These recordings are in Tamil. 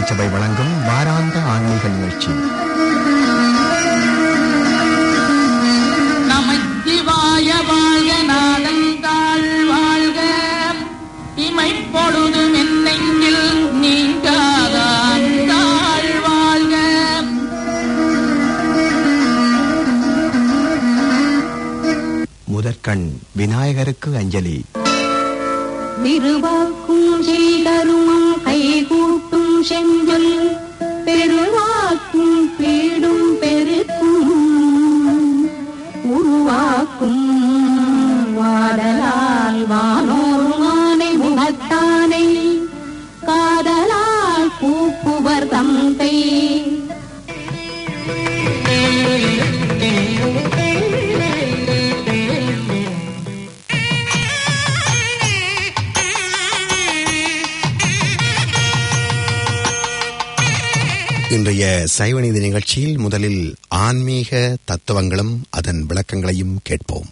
திருச்சபை வழங்கும் வாராந்த ஆன்மீக நிகழ்ச்சி நமச்சிவாய வாழ்க நாதந்தாள் வாழ்க இமைப்பொழுதும் என்னெங்கில் நீங்காதான் தாழ் வாழ்க முதற்கண் விநாயகருக்கு அஞ்சலி திருவாக்கும் செய்தரும் கைகூட்டும் செஞ்சொல் பெருவாக்கும் பீடும் பெருக்கும் உருவாக்கும் வாடலால் வானோர் மானை முகத்தானை காதலால் பூப்புவர் தந்தை இன்றைய சைவநீதி நிகழ்ச்சியில் முதலில் ஆன்மீக தத்துவங்களும் அதன் விளக்கங்களையும் கேட்போம்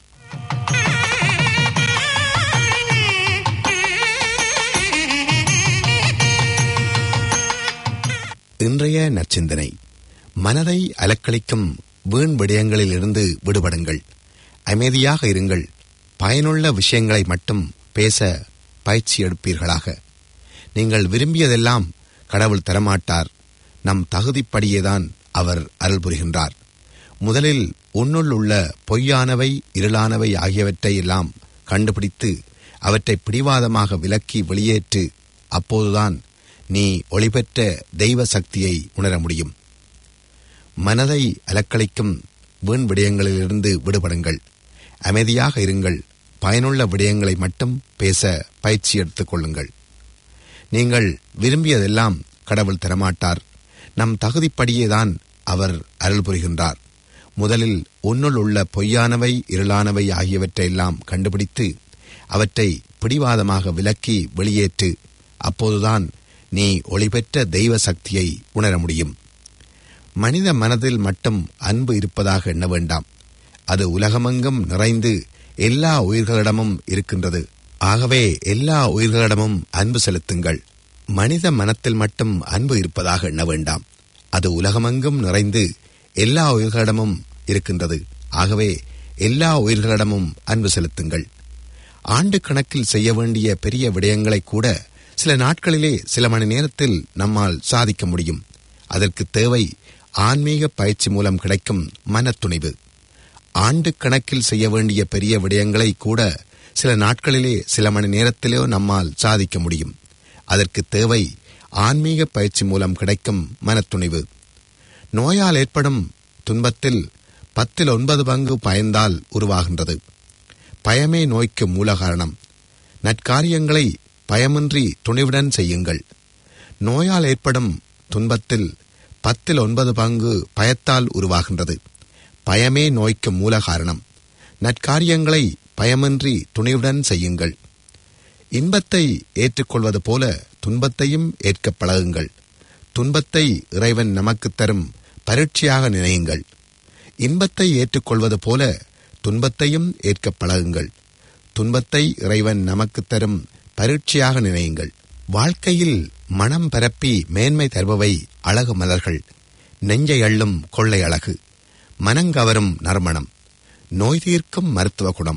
இன்றைய நற்சிந்தனை மனதை அலக்களிக்கும் வீண் விடயங்களிலிருந்து விடுபடுங்கள் அமைதியாக இருங்கள் பயனுள்ள விஷயங்களை மட்டும் பேச பயிற்சி எடுப்பீர்களாக நீங்கள் விரும்பியதெல்லாம் கடவுள் தரமாட்டார் நம் தகுதிப்படியேதான் அவர் அருள் புரிகின்றார் முதலில் உன்னுள் உள்ள பொய்யானவை இருளானவை ஆகியவற்றை எல்லாம் கண்டுபிடித்து அவற்றை பிடிவாதமாக விலக்கி வெளியேற்று அப்போதுதான் நீ ஒளிபெற்ற தெய்வ சக்தியை உணர முடியும் மனதை அலக்களிக்கும் வீண் விடயங்களிலிருந்து விடுபடுங்கள் அமைதியாக இருங்கள் பயனுள்ள விடயங்களை மட்டும் பேச பயிற்சி எடுத்துக் கொள்ளுங்கள் நீங்கள் விரும்பியதெல்லாம் கடவுள் தரமாட்டார் நம் தகுதிப்படியேதான் அவர் அருள் புரிகின்றார் முதலில் உன்னுள் உள்ள பொய்யானவை இருளானவை ஆகியவற்றையெல்லாம் கண்டுபிடித்து அவற்றை பிடிவாதமாக விலக்கி வெளியேற்று அப்போதுதான் நீ ஒளிபெற்ற தெய்வ சக்தியை உணர முடியும் மனித மனதில் மட்டும் அன்பு இருப்பதாக எண்ண வேண்டாம் அது உலகமெங்கும் நிறைந்து எல்லா உயிர்களிடமும் இருக்கின்றது ஆகவே எல்லா உயிர்களிடமும் அன்பு செலுத்துங்கள் மனித மனத்தில் மட்டும் அன்பு இருப்பதாக எண்ண வேண்டாம் அது உலகமெங்கும் நிறைந்து எல்லா உயிர்களிடமும் இருக்கின்றது ஆகவே எல்லா உயிர்களிடமும் அன்பு செலுத்துங்கள் ஆண்டு கணக்கில் செய்ய வேண்டிய பெரிய விடயங்களை கூட சில நாட்களிலே சில மணி நேரத்தில் நம்மால் சாதிக்க முடியும் அதற்கு தேவை ஆன்மீக பயிற்சி மூலம் கிடைக்கும் மனத்துணிவு ஆண்டு கணக்கில் செய்ய வேண்டிய பெரிய விடயங்களை கூட சில நாட்களிலே சில மணி நேரத்திலோ நம்மால் சாதிக்க முடியும் அதற்கு தேவை ஆன்மீக பயிற்சி மூலம் கிடைக்கும் மனத்துணிவு நோயால் ஏற்படும் துன்பத்தில் பத்தில் ஒன்பது பங்கு பயந்தால் உருவாகின்றது பயமே நோய்க்கு மூல காரணம் நற்காரியங்களை பயமின்றி துணிவுடன் செய்யுங்கள் நோயால் ஏற்படும் துன்பத்தில் பத்தில் ஒன்பது பங்கு பயத்தால் உருவாகின்றது பயமே நோய்க்கு மூல காரணம் நற்காரியங்களை பயமின்றி துணிவுடன் செய்யுங்கள் இன்பத்தை ஏற்றுக்கொள்வது போல துன்பத்தையும் ஏற்க பழகுங்கள் துன்பத்தை இறைவன் நமக்கு தரும் பரீட்சையாக நினையுங்கள் இன்பத்தை ஏற்றுக்கொள்வது போல துன்பத்தையும் ஏற்க பழகுங்கள் துன்பத்தை இறைவன் நமக்கு தரும் பரீட்சையாக நினையுங்கள் வாழ்க்கையில் மனம் பரப்பி மேன்மை தருபவை அழகு மலர்கள் நெஞ்சை அள்ளும் கொள்ளை அழகு மனங்கவரும் நறுமணம் நோய் தீர்க்கும் மருத்துவ குணம்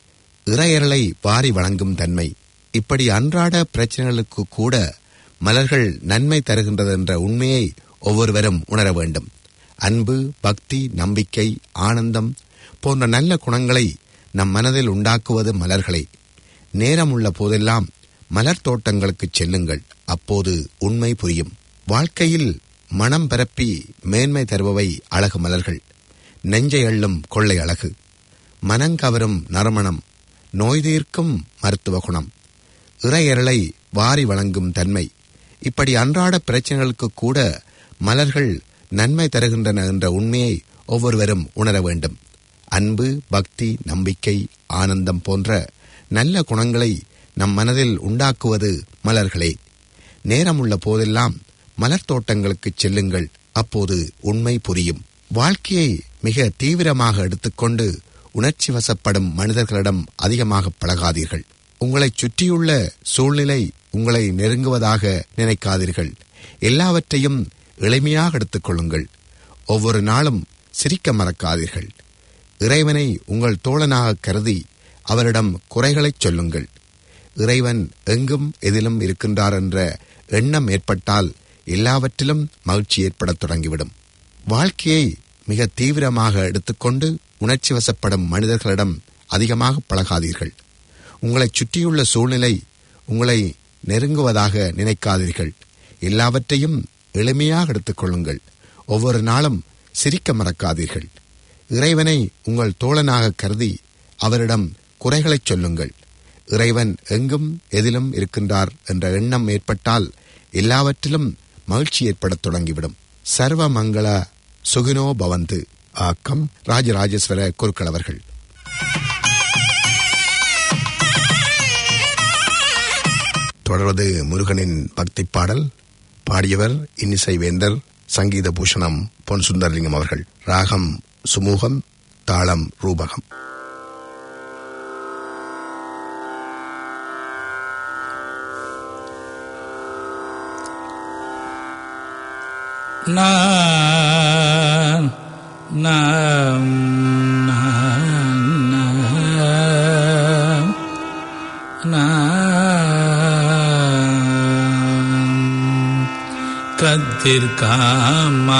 இறையரலை வாரி வழங்கும் தன்மை இப்படி அன்றாட பிரச்சனைகளுக்கு கூட மலர்கள் நன்மை தருகின்றது என்ற உண்மையை ஒவ்வொருவரும் உணர வேண்டும் அன்பு பக்தி நம்பிக்கை ஆனந்தம் போன்ற நல்ல குணங்களை நம் மனதில் உண்டாக்குவது மலர்களே நேரம் உள்ள போதெல்லாம் மலர் தோட்டங்களுக்கு செல்லுங்கள் அப்போது உண்மை புரியும் வாழ்க்கையில் மனம் பரப்பி மேன்மை தருபவை அழகு மலர்கள் நெஞ்சை அள்ளும் கொள்ளை அழகு மனங்கவரும் நறுமணம் நோய் தீர்க்கும் மருத்துவ குணம் இறையரலை வாரி வழங்கும் தன்மை இப்படி அன்றாட பிரச்சனைகளுக்கு கூட மலர்கள் நன்மை தருகின்றன என்ற உண்மையை ஒவ்வொருவரும் உணர வேண்டும் அன்பு பக்தி நம்பிக்கை ஆனந்தம் போன்ற நல்ல குணங்களை நம் மனதில் உண்டாக்குவது மலர்களே நேரமுள்ள போதெல்லாம் மலர் தோட்டங்களுக்கு செல்லுங்கள் அப்போது உண்மை புரியும் வாழ்க்கையை மிக தீவிரமாக எடுத்துக்கொண்டு உணர்ச்சி வசப்படும் மனிதர்களிடம் அதிகமாக பழகாதீர்கள் உங்களைச் சுற்றியுள்ள சூழ்நிலை உங்களை நெருங்குவதாக நினைக்காதீர்கள் எல்லாவற்றையும் எளிமையாக எடுத்துக் கொள்ளுங்கள் ஒவ்வொரு நாளும் சிரிக்க மறக்காதீர்கள் இறைவனை உங்கள் தோழனாக கருதி அவரிடம் குறைகளைச் சொல்லுங்கள் இறைவன் எங்கும் எதிலும் இருக்கின்றார் என்ற எண்ணம் ஏற்பட்டால் எல்லாவற்றிலும் மகிழ்ச்சி ஏற்படத் தொடங்கிவிடும் வாழ்க்கையை மிக தீவிரமாக எடுத்துக்கொண்டு உணர்ச்சி வசப்படும் மனிதர்களிடம் அதிகமாக பழகாதீர்கள் உங்களைச் சுற்றியுள்ள சூழ்நிலை உங்களை நெருங்குவதாக நினைக்காதீர்கள் எல்லாவற்றையும் எளிமையாக எடுத்துக்கொள்ளுங்கள் ஒவ்வொரு நாளும் சிரிக்க மறக்காதீர்கள் இறைவனை உங்கள் தோழனாக கருதி அவரிடம் குறைகளைச் சொல்லுங்கள் இறைவன் எங்கும் எதிலும் இருக்கின்றார் என்ற எண்ணம் ஏற்பட்டால் எல்லாவற்றிலும் மகிழ்ச்சி ஏற்படத் தொடங்கிவிடும் சர்வ மங்கள சுகினோ பவந்து ஆக்கம் ராஜராஜேஸ்வர குருக்கள் அவர்கள் தொடர்வது முருகனின் பக்தி பாடல் பாடியவர் இன்னிசை வேந்தர் சங்கீத பூஷணம் பொன் சுந்தரலிங்கம் அவர்கள் ராகம் சுமூகம் தாளம் ரூபகம் நான் நாம் நான் நாம் நாம் கத்திர்காமா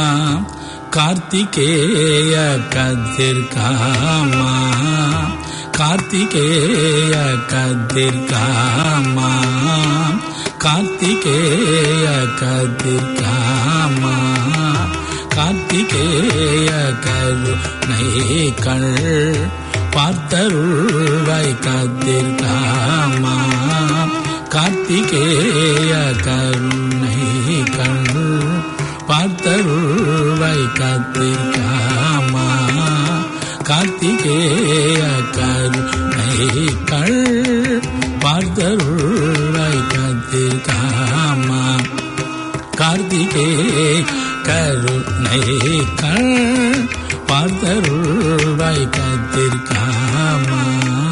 கார்த்திகேய கத்திர்காமா கார்த்திகேய கத்திர்காமா கார்த்திகேய கதிர்காமா கார்த்திகேய கருணை கள் பார்த்தருள்வாய் கதிர்காமா கார்த்திகேய கருணை கள் பார்த்தருள்வாய் கதிர்காமா கார்த்திகேய கருணை கள் பார்த்தருள்வாய் கதிர்காமா கார்த்திகே கருணை கள் பார்த்தருள்வாய் கதிர்காமா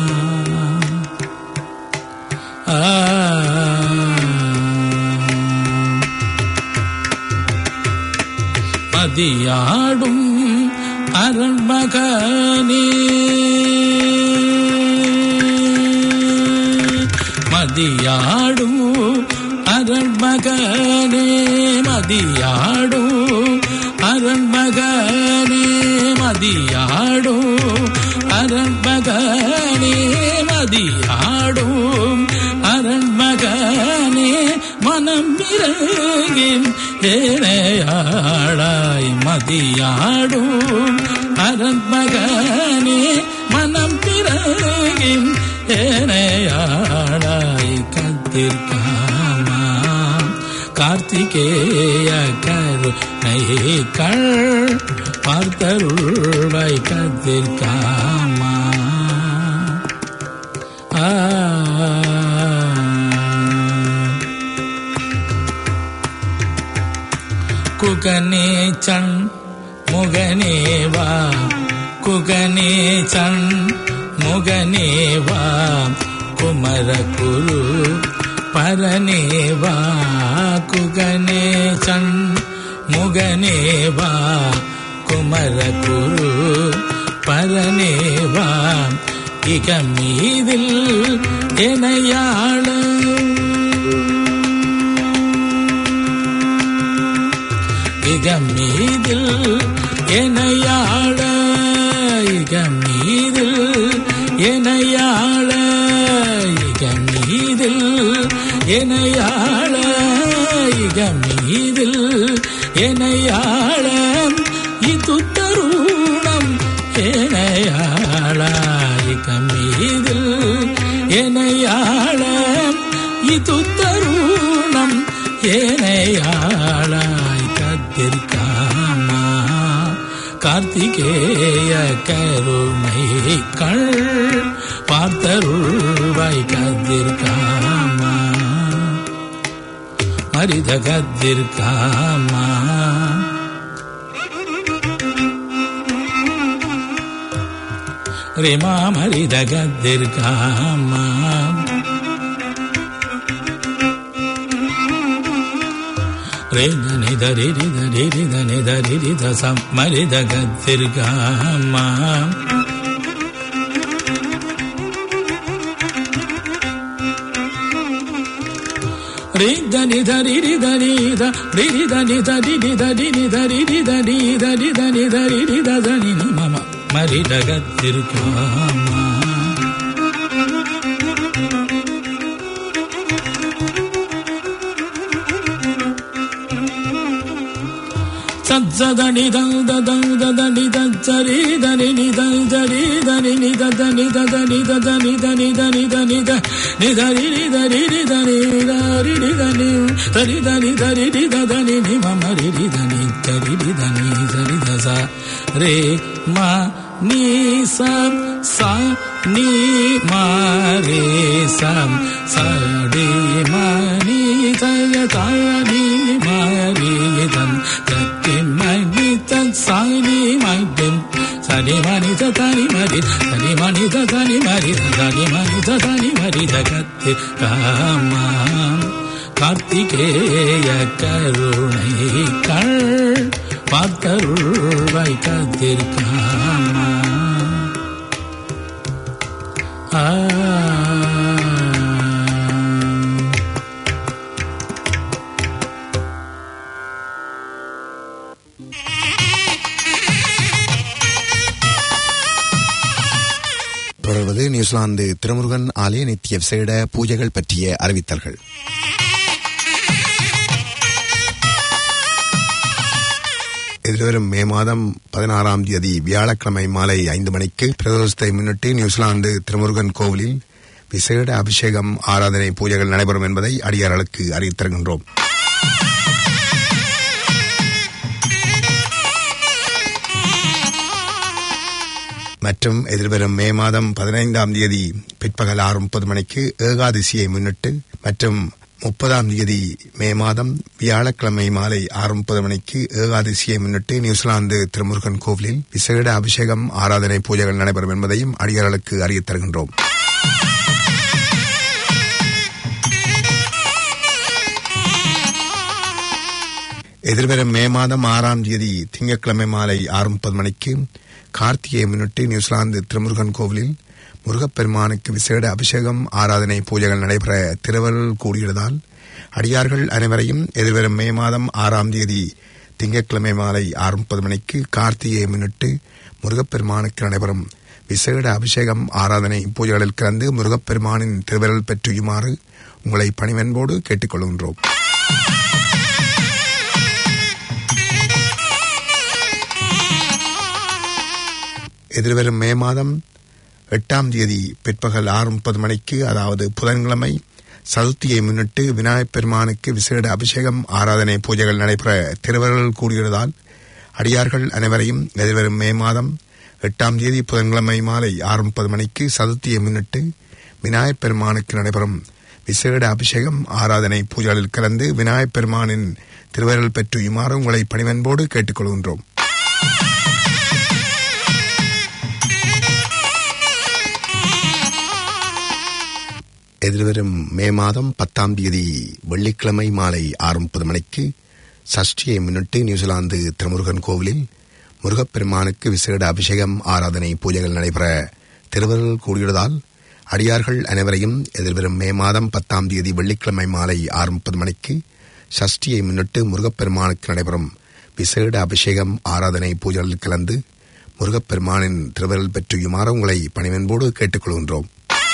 ஆ மதியாடும் அரண்மகனே மதியாடும் அரண்மகனே மதியாடும் அரண்மகனே மதியாடும் அரண்மகனே மதியாடும் அரண்மகனே மனம் இறங்கின் ஏனையாளாய் மதியாடும் அரண்மகனே மனம் பிறகின் ஏனையாளாய் கத்திர்காமா கார்த்திகேய கருணை கள் பார்த்தருள்வாய் கத்திர்காமா ஆ குகனே சண் முகனேவா குகனே சண் முகனேவா குமர குரு பரனேவா குகனே சண் முகனேவா குமர குரு பரனேவா இக மீதில் எனையாளும் இக மீதில் எனையாள இக மீதில் எனையாள இக மீதில் எனையாள இக மீதில் எனையாள இது தருணம் எனையாள இக மீதில் எனையாள இது தருணம் ஏனையாளாய் கத்திருக்காமா கார்த்திகேய கருணை கள் பார்த்தருள்வாய் கத்திருக்காமா மரித கத்திருக்காமா ரிமா மரித கத்திருக்காமா ரே தனி தரி ரி தரி ரி தனி தரி ரி த சம் மரித கத்திருக்காமா ரி தனி தரி ரி தனி த ரி ரி தனி தரி ரி தரி ரி தரி ரி தனி தரி தனி தரி ரி த தனி நி மம மரித கத்திருக்காமா சத்சதனி தந்த தந்த தனி தச்சரி தனி நி தரி தனி நி தனி தனி தனி தனி தனி தனி த நி தரி ரி தரி ரி தனி தரி ரி தனி தரி தனி தரி ரி தனி நி மம ரி ரி தனி தரி ரி தனி சரி த ச ரே ம நீ சம் ச நீ மா ரே சம் ச ரே ம நீ தய த நீ மா ரே தன் தத்தி மணி தன் சாணி மைதன் சனி மணி தனி மரி சனி மணி தனி மரி சனி மணி தனி மரி ஜகத்து காமா கார்த்திகேய கருணை கள் பார்த்தருள்வாய் கத்திருக்காமா ஆ தொடர்வது நியூசிலாந்து திருமுருகன் ஆலய நித்திய விசேட பூஜைகள் பற்றிய அறிவித்தல்கள் எதிர்வரும் மே மாதம் பதினாறாம் தேதி வியாழக்கிழமை மாலை ஐந்து மணிக்கு பிரதோஷத்தை முன்னிட்டு நியூசிலாந்து திருமுருகன் கோவிலில் விசேட அபிஷேகம் ஆராதனை பூஜைகள் நடைபெறும் என்பதை அடியார்களுக்கு அறிவித்திருக்கின்றோம் மற்றும் எதிர்வரும் மே மாதம் பதினைந்தாம் தேதி பிற்பகல் ஆறு முப்பது மணிக்கு ஏகாதசியை முன்னிட்டு மற்றும் முப்பதாம் தேதி மே மாதம் வியாழக்கிழமை மாலை ஆறு முப்பது மணிக்கு ஏகாதசியை முன்னிட்டு நியூசிலாந்து திருமுருகன் கோவிலில் விசேட அபிஷேகம் ஆராதனை பூஜைகள் நடைபெறும் என்பதையும் அடியார்களுக்கு அறியத் தருகின்றோம் எதிர்வரும் மே மாதம் ஆறாம் தேதி திங்கட்கிழமை மாலை ஆறு முப்பது மணிக்கு கார்த்திகையை முன்னிட்டு நியூசிலாந்து திருமுருகன் கோவிலில் முருகப்பெருமானுக்கு விசேட அபிஷேகம் ஆராதனை பூஜைகள் நடைபெற திருவருள் கூடியதால் அடியார்கள் அனைவரையும் எதிர்வரும் மே மாதம் ஆறாம் தேதி திங்கட்கிழமை மாலை ஆறு முப்பது மணிக்கு கார்த்திகையை முன்னிட்டு முருகப்பெருமானுக்கு நடைபெறும் விசேட அபிஷேகம் ஆராதனை பூஜைகளில் கலந்து முருகப்பெருமானின் திருவருள் பெற்றுயுமாறு உங்களை பணிவன்போடு கேட்டுக்கொள்கின்றோம் எதிர்வரும் மே மாதம் எட்டாம் தேதி பிற்பகல் ஆறு முப்பது மணிக்கு அதாவது புதன்கிழமை சதுர்த்தியை முன்னிட்டு விநாயகப் பெருமானுக்கு விசேட அபிஷேகம் ஆராதனை பூஜைகள் நடைபெற திருவருள் கூடியுள்ளதால் அடியார்கள் அனைவரையும் எதிர்வரும் மே மாதம் எட்டாம் தேதி புதன்கிழமை மாலை ஆறு முப்பது மணிக்கு சதுர்த்தியை முன்னிட்டு விநாயகப் பெருமானுக்கு நடைபெறும் விசேட அபிஷேகம் ஆராதனை பூஜைகளில் கலந்து விநாயகப் பெருமானின் திருவருள் பெற்று இமாறு உங்களை பணிவன்போடு கேட்டுக்கொள்கின்றோம் எதிர்வரும் மே மாதம் பத்தாம் தேதி வெள்ளிக்கிழமை மாலை ஆறு முப்பது மணிக்கு சஷ்டியை முன்னிட்டு நியூசிலாந்து திருமுருகன் கோவிலில் முருகப்பெருமானுக்கு விசேட அபிஷேகம் ஆராதனை பூஜைகள் நடைபெற திருவருள் கூடியுள்ளதால் அடியார்கள் அனைவரையும் எதிர்வரும் மே மாதம் பத்தாம் தேதி வெள்ளிக்கிழமை மாலை ஆறு முப்பது மணிக்கு சஷ்டியை முன்னிட்டு முருகப்பெருமானுக்கு நடைபெறும் விசேட அபிஷேகம் ஆராதனை பூஜைகளில் கலந்து முருகப்பெருமானின் திருவருள் பெற்றுயுமாறு உங்களை பணிவன்போடு கேட்டுக்கொள்கின்றோம்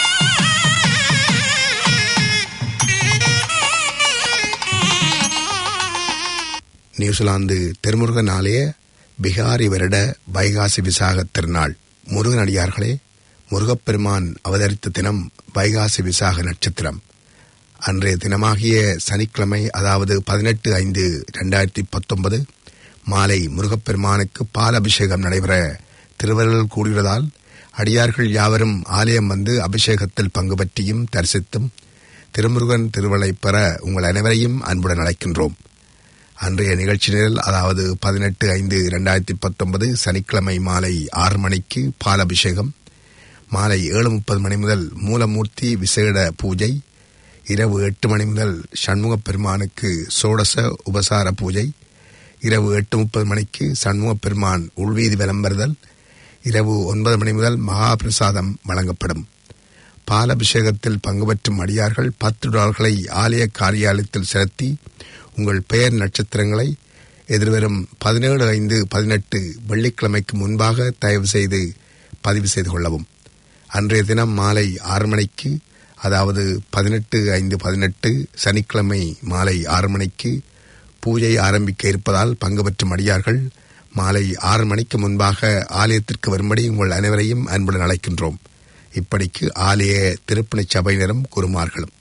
நியூசிலாந்து திருமுருகன் ஆலய பிகாரி வருட வைகாசி விசாக திருநாள் முருகனடியார்களே முருகப்பெருமான் அவதரித்த தினம் வைகாசி விசாக நட்சத்திரம் அன்றைய தினமாகிய சனிக்கிழமை அதாவது பதினெட்டு ஐந்து இரண்டாயிரத்தி பத்தொன்பது மாலை முருகப்பெருமானுக்கு பால் அபிஷேகம் நடைபெற திருவருள் கூடியதால் அடியார்கள் யாவரும் ஆலயம் வந்து அபிஷேகத்தில் பங்கு பற்றியும் தரிசித்தும் திருமுருகன் திருவளை பெற உங்கள் அனைவரையும் அன்புடன் அழைக்கின்றோம் அன்றைய நிகழ்ச்சி நிரல் அதாவது பதினெட்டு ஐந்து இரண்டாயிரத்தி பத்தொன்பது சனிக்கிழமை மாலை ஆறு மணிக்கு பால் அபிஷேகம் மாலை ஏழு முப்பது மணி முதல் மூலமூர்த்தி விசேட பூஜை இரவு எட்டு மணி முதல் சண்முகப் பெருமானுக்கு சோடச உபசார பூஜை இரவு எட்டு முப்பது மணிக்கு சண்முகப் பெருமான் உள்வீதி விளம்பறுதல் இரவு ஒன்பது மணி முதல் மகாபிரசாதம் வழங்கப்படும் பாலபிஷேகத்தில் பங்கு பெற்றும் அடியார்கள் பத்து டாலர்களை ஆலய காரியாலயத்தில் செலுத்தி உங்கள் பெயர் நட்சத்திரங்களை எதிர்வரும் பதினேழு ஐந்து பதினெட்டு வெள்ளிக்கிழமைக்கு முன்பாக தயவு செய்து பதிவு செய்து கொள்ளவும் அன்றைய தினம் மாலை ஆறு மணிக்கு அதாவது பதினெட்டு ஐந்து பதினெட்டு சனிக்கிழமை மாலை ஆறு மணிக்கு பூஜை ஆரம்பிக்க இருப்பதால் பங்கு பெற்றும் அடியார்கள் மாலை ஆறு மணிக்கு முன்பாக ஆலயத்திற்கு வரும்படி உங்கள் அனைவரையும் அன்புடன் அழைக்கின்றோம் இப்படிக்கு ஆலய திருப்பணி சபையினரும் குருமார்களும்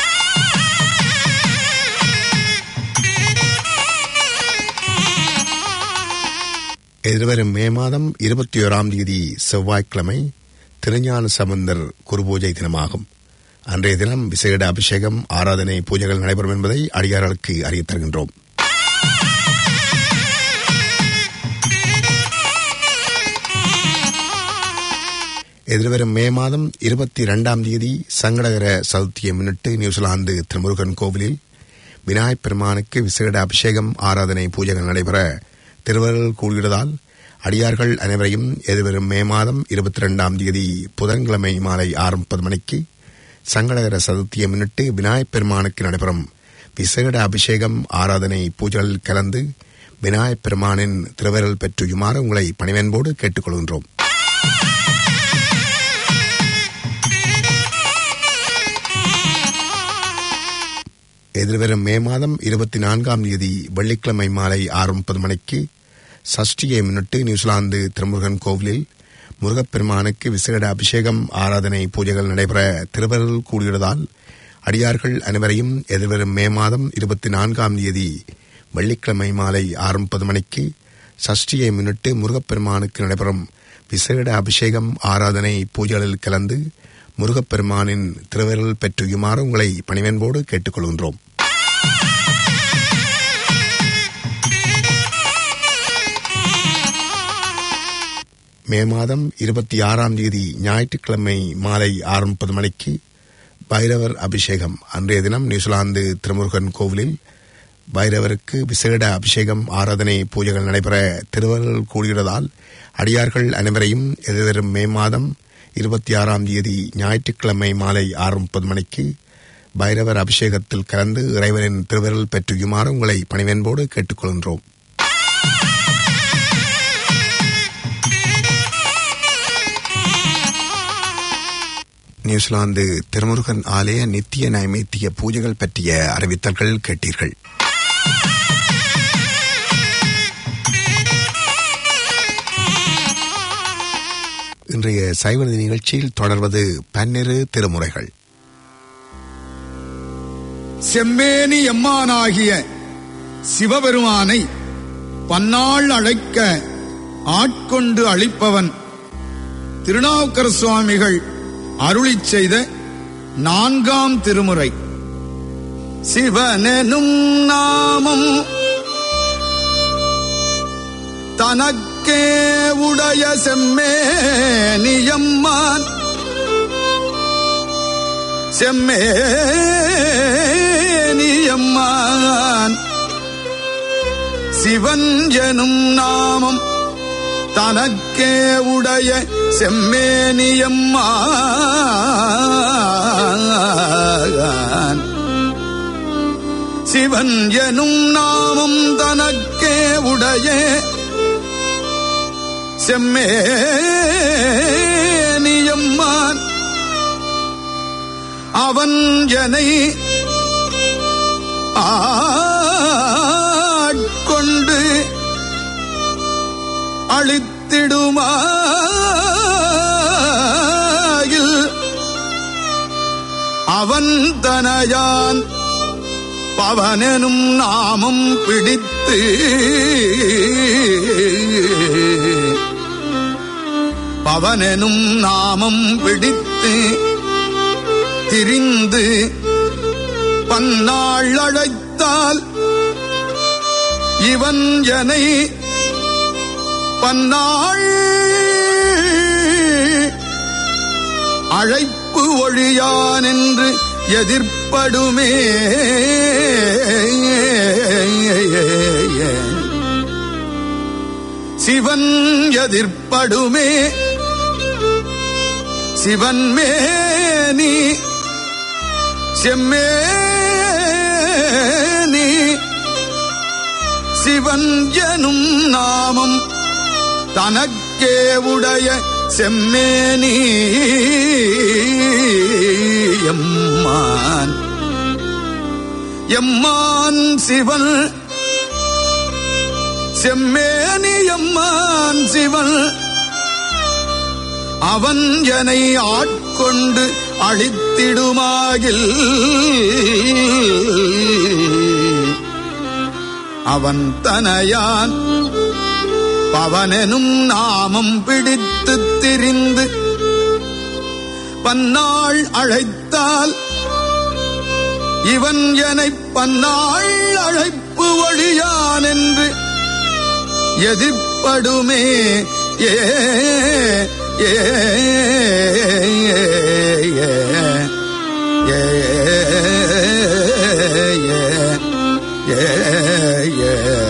எதிர்வரும் மே மாதம் இருபத்தி ஓராம் தேதி செவ்வாய்க்கிழமை திருஞான சம்பந்தர் குருபூஜை தினமாகும் அன்றைய தினம் விசேட அபிஷேகம் ஆராதனை பூஜைகள் நடைபெறும் என்பதை அடியார்களுக்கு அறியத் தருகின்றோம் எதிர்வரும் மே மாதம் இருபத்தி இரண்டாம் தேதி சங்கடகர சதுர்த்தியை முன்னிட்டு நியூசிலாந்து திருமுருகன் கோவிலில் விநாயகப் பெருமானுக்கு விசேட அபிஷேகம் ஆராதனை பூஜைகள் நடைபெற திருவருள் கூடுகிறதால் அடியார்கள் அனைவரையும் எதிர்வரும் மே மாதம் இருபத்தி இரண்டாம் தேதி புதன்கிழமை மாலை ஆறு முப்பது மணிக்கு சங்கடகர சதுர்த்தியை முன்னிட்டு விநாயகப் பெருமானுக்கு நடைபெறும் விசேட அபிஷேகம் ஆராதனை பூஜைகளில் கலந்து விநாயகப் பெருமானின் திருவருள் பெற்றுயுமாறு உங்களை பணிவன்போடு கேட்டுக்கொள்கின்றோம் எதிர்வரும் மே மாதம் இருபத்தி நான்காம் தேதி வெள்ளிக்கிழமை மாலை ஆறு முப்பது மணிக்கு சஷ்டியை முன்னிட்டு நியூசிலாந்து திருமுருகன் கோவிலில் முருகப்பெருமானுக்கு விசேட அபிஷேகம் ஆராதனை பூஜைகள் நடைபெற திருவருள் கூடுகிறதால் அடியார்கள் அனைவரையும் எதிர்வரும் மே மாதம் இருபத்தி நான்காம் தேதி வெள்ளிக்கிழமை மாலை ஆறு முப்பது மணிக்கு சஷ்டியை முன்னிட்டு முருகப்பெருமானுக்கு நடைபெறும் விசேட அபிஷேகம் ஆராதனை பூஜைகளில் கலந்து முருகப்பெருமானின் திருவருள் பெற்றுயுமாறு உங்களை பணிவன்போடு கேட்டுக்கொள்கின்றோம் மே மாதம் இருபத்தி ஆறாம் தேதி ஞாயிற்றுக்கிழமை மாலை ஆறு முப்பது மணிக்கு பைரவர் அபிஷேகம் அன்றைய தினம் நியூசிலாந்து திருமுருகன் கோவிலில் பைரவருக்கு விசேட அபிஷேகம் ஆராதனை பூஜைகள் நடைபெற திருவருள் கூடுகிறதால் அடியார்கள் அனைவரையும் எதிர்வரும் மே மாதம் இருபத்தி ஆறாம் தேதி ஞாயிற்றுக்கிழமை மாலை ஆறு முப்பது மணிக்கு பைரவர் அபிஷேகத்தில் கலந்து இறைவனின் திருவருள் பெற்றுயுமாறு உங்களை பணிவன்போடு கேட்டுக்கொள்கின்றோம் நியூசிலாந்து திருமுருகன் ஆலய நித்திய நைமித்திய பூஜைகள் பற்றிய அறிவித்தல்கள் கேட்டீர்கள் இன்றைய சைவநதி நிகழ்ச்சியில் தொடர்வது பன்னிரு திருமுறைகள் செம்மேனி எம்மானாகிய சிவபெருமானை பன்னாள் அழைக்க ஆட்கொண்டு அளிப்பவன் திருநாவுக்கர சுவாமிகள் அருளிச் செய்த நான்காம் திருமுறை சிவனெனும் நாமம் தனக்கே உடைய செம்மேனியம்மான் செம்மேனியம்மான் சிவன் எனும் நாமம் தனக்கே உடைய செம்மேனியம்மான் சிவன் எனும் நாமம் தனக்கே உடைய செம்மேனியம்மான் அவன் ஜனை ஆட்கொண்டு அழித்திடுமாயில் அவன் தனையான் பவனெனும் நாமம் பிடித்து பவனெனும் நாமம் பிடித்து திரிந்து பன்னாள் அழைத்தால் இவன் எனை பன்னாள் அழைப்பு ஒழியான் என்று எதிர்ப்படுமே சிவன் எதிர்ப்படுமே சிவன் மேனி செம்மேனி சிவன் எனும் நாமம் தனக்கே உடைய செம்மேனி எம்மான் எம்மான் சிவன் செம்மேனி எம்மான் சிவன் அவன் எனை ஆட்கொண்டு அழித்திடுமாகில் அவன் தனையான் பவனெனும் நாமம் பிடித்து திரிந்து பன்னாள் அழைத்தால் இவன் எனை பன்னாள் அழைப்பு ஒழியான் என்று எதிர்ப்படுமே ஏ ஏ ஏ ஏ ஏ ஏ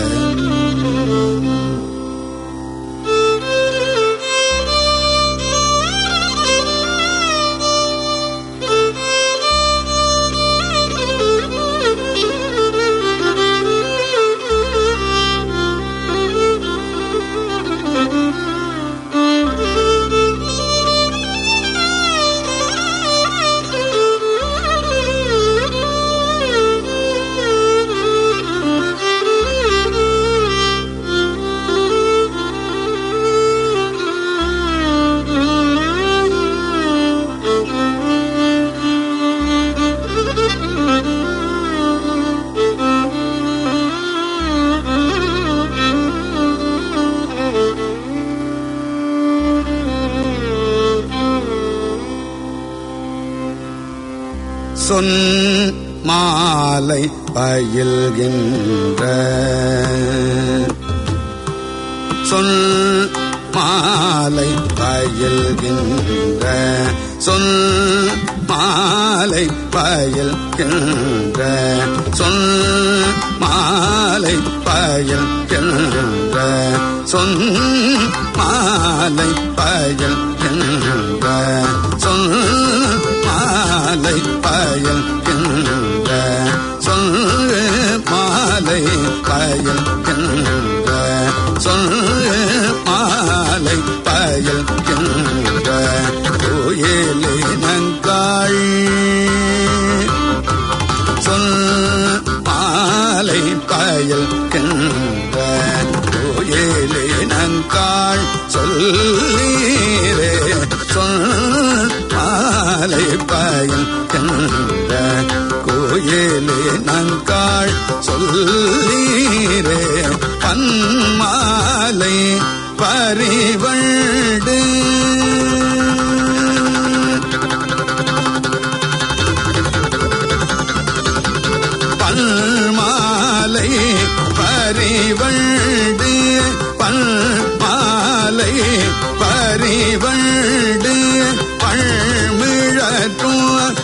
சொன் மாலை பயில்கின்ற சொல் மாலை பயில்கின்ற சொல் மாலை பயில்கின்ற சொல் மாலை பயில்கின்ற சொல் மாலை பயில்கின்ற சொல் மாலை பயில்கின்ற சொல் மாலை பயில்கின்ற சொல் மாலை பயில்கின்ற கோயிலினங்காள் சொல் மாலை பயில்கின்ற கோயிலினங்காள் சொல்லீரே சொல் மாலை பயில்கின்ற கோயிலினங்காள் சொல்லீரே பன்மாலை பரிவண்டு பல்மாலை பரிவண்டு பல்மாலை பரிவண்டு பழ்மிழற்றும்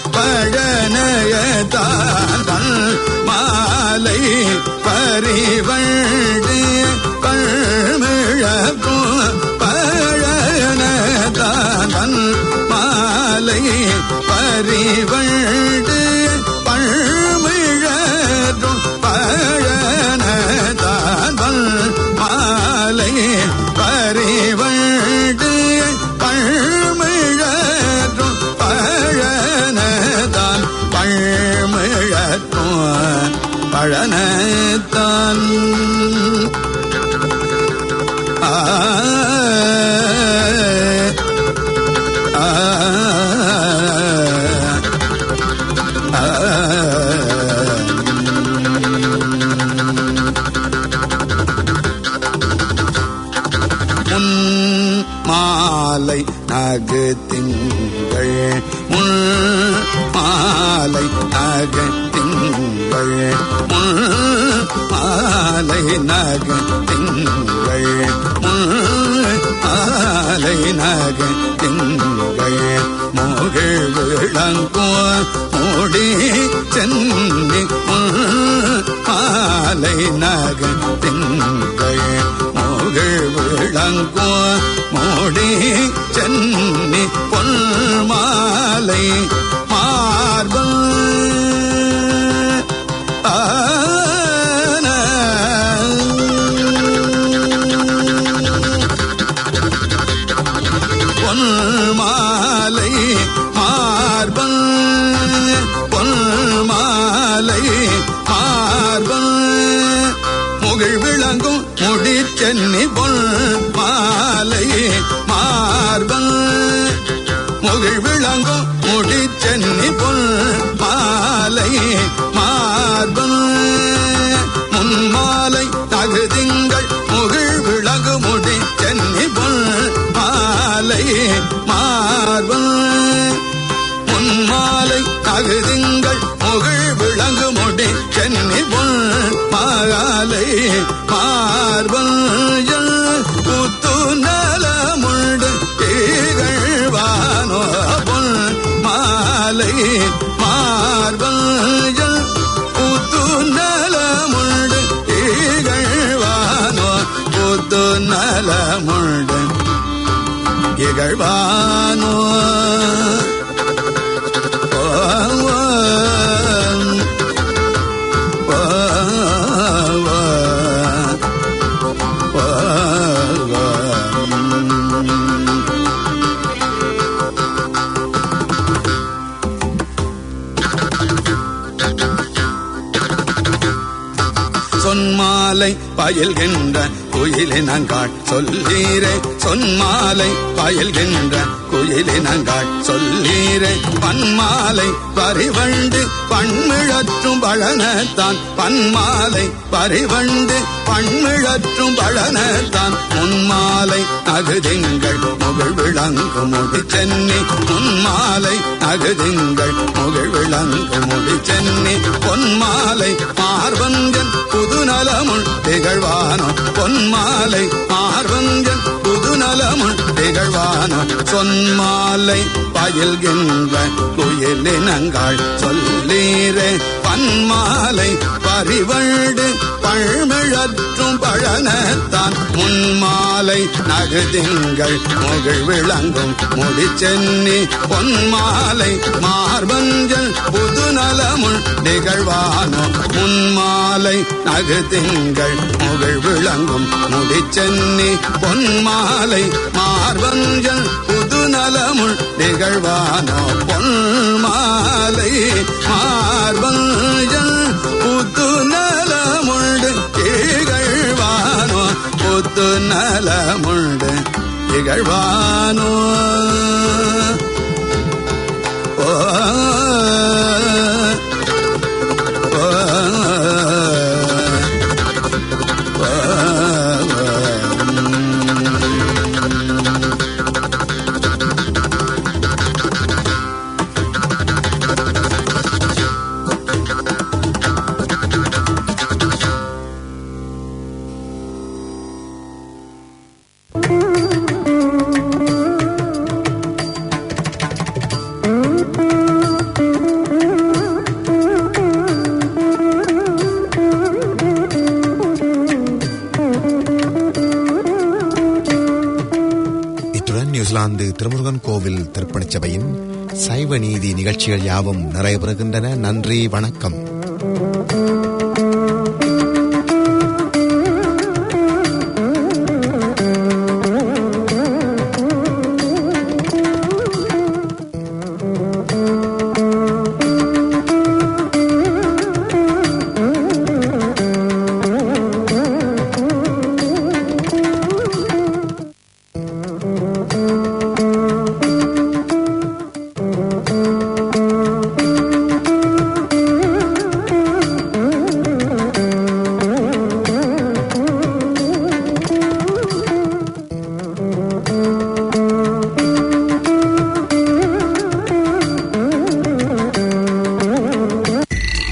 பழனயத்தான் மாலை பரிவண்டு பழ்மிழற்றும் பழனதான் மாலை பரிவண்டு பழ்மிழற்றும் பழனதான் மாலை பரிவண்டு பழ்மிழற்றும் பழனதான் பழ்மிழற்றும் பழனத்தான் ஆ ஆ ஆ முன் மாலை நகு திங்கள் முன் மாலை நகு திங்கள் முன் மாலை நகு திங்கள் முன் மாலை நகு திங்கள் முகிழ் விளங்கோ மூடி சென்னி மாலை நக திங்கள் முகிழ் விளங்கோ மூடி சென்னி பொன் மாலை மார்பல் பொன் மாலை மார்பன் பொன் மாலை மார்பன் முகிழ் விளங்கும் முடி சென்னி பொன் மாலை மார்பன் முகிழ் விளங்கும் முடி சென்னி பொன் மாலை மார்பன் முன்மாலை தகுதிங்கள் முகிழ் விளங்கு முடி சென்னி பொன் மாலை மார்பன் முன்மாலை தகுதிங்கள் முகிழ் விளங்கு முடி சென்னி பொன் மாலை மார்பன் புத்து நலமுண்டு திகழ்வானோ பொன் மாலை மார்பன் புத்து நலமுண்டு திகழ்வானோ புத்து நலமுண்டு இகழ்வானோ ஓ, ஓ, ஓ, ஓ, ஓ, ஓ. சொன்மாலை பயில்கின்ற குயிலினங்காட் சொல்லீரே சொன்மாலை பயில்கின்ற குயிலினங்காட் சொல்லீரே பன்மாலை பரிவண்டு பண்மிழற்றும் பழனத்தான் பன்மாலை பரிவண்டு பண்மிழற்றும் பழனத்தான் முன்மாலை அகுதிங்கள் முகிழ் விளங்கு முடி சென்னி முன்மாலை அகுதிங்கள் முகிழ் விளங்கு முடி சென்னி பொன்மாலை மார்பஞ்சன் புதுநலமுள் திகழ்வானோ பொன்மாலை மார்பஞ்சன் புதுநலமுள் திகழ்வானோ சொன்மாலை பயில்கின்ற குயிலினங்கள் சொல்லீரே பன்மாலை பரிவண்டு பழ்மிழற்றும் பழனத்தான் முன்மாலை நகுதிங்கள் முகிழ் விளங்கும் முடி சென்னி பொன்மாலை மார்பஞ்சல் புதுநலமுள் நிகழ்வானோ முன்மாலை நகுதிங்கள் முகிழ் விளங்கும் முடி சென்னி பொன்மாலை மார்பஞ்சல் புதுநலமுள் நிகழ்வானோ பொன்மாலை மார்பஞ்சல் புதுநலமுண்டு திகழ்வானோ புதுநலமுண்டு திகழ்வானோ ஓ ஓ இத்துடன் நியூசிலாந்து திருமுருகன் கோவில் திருப்பணிச் சபையின் சைவ நீதி நிகழ்ச்சிகள் யாவும் நிறைவு பெறுகின்றன நன்றி வணக்கம்